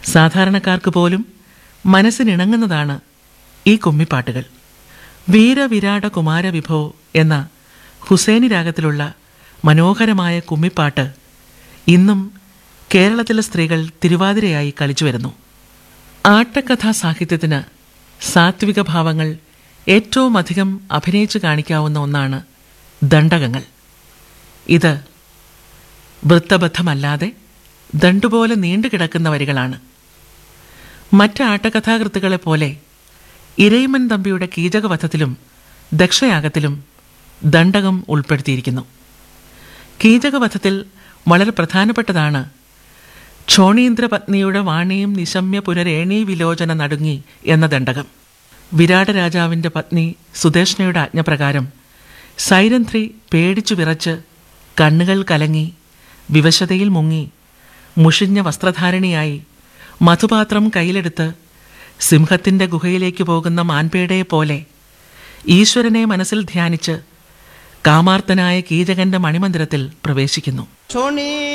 സാധാരണക്കാർക്ക് പോലും മനസ്സിനിണങ്ങുന്നതാണ് ഈ കുമ്മിപ്പാട്ടുകൾ വീരവിരാട കുമാരവിഭോ എന്ന ഹുസൈനി രാഗത്തിലുള്ള മനോഹരമായ കുമ്മിപ്പാട്ട് ഇന്നും കേരളത്തിലെ സ്ത്രീകൾ തിരുവാതിരയായി കളിച്ചു വരുന്നു ആട്ടക്കഥാ സാഹിത്യത്തിന് സാത്വിക ഭാവങ്ങൾ ഏറ്റവും അധികം അഭിനയിച്ചു കാണിക്കാവുന്ന ഒന്നാണ് ദണ്ഡകങ്ങൾ ഇത് വൃത്തബദ്ധമല്ലാതെ ദണ്ടുപോലെ നീണ്ടുകിടക്കുന്ന വരികളാണ് മറ്റ് ആട്ടകഥാകൃത്തുക്കളെ പോലെ ഇരയിമൻ തമ്പിയുടെ കീചകവധത്തിലും ദക്ഷയാഗത്തിലും ദണ്ഡകം ഉൾപ്പെടുത്തിയിരിക്കുന്നു കീചകവധത്തിൽ വളരെ പ്രധാനപ്പെട്ടതാണ് ക്ഷോണീന്ദ്രപത്നിയുടെ വാണിയും നിശമ്യ പുനരേണീ വിലോചന നടുങ്ങി എന്ന ദണ്ഡകം വിരാട രാജാവിൻ്റെ പത്നി സുദേഷ്ണയുടെ ആജ്ഞപ്രകാരം സൈരന്ധ്രി പേടിച്ചു വിറച്ച് കണ്ണുകൾ കലങ്ങി വിവശതയിൽ മുങ്ങി മുഷിഞ്ഞ വസ്ത്രധാരണിയായി മധുപാത്രം കയ്യിലെടുത്ത് സിംഹത്തിൻ്റെ ഗുഹയിലേക്ക് പോകുന്ന മാൻപേടയെ പോലെ ഈശ്വരനെ മനസ്സിൽ ധ്യാനിച്ച് കാമാർത്തനായ കീചകന്റെ മണിമന്ദിരത്തിൽ പ്രവേശിക്കുന്നു ക്ഷോണീ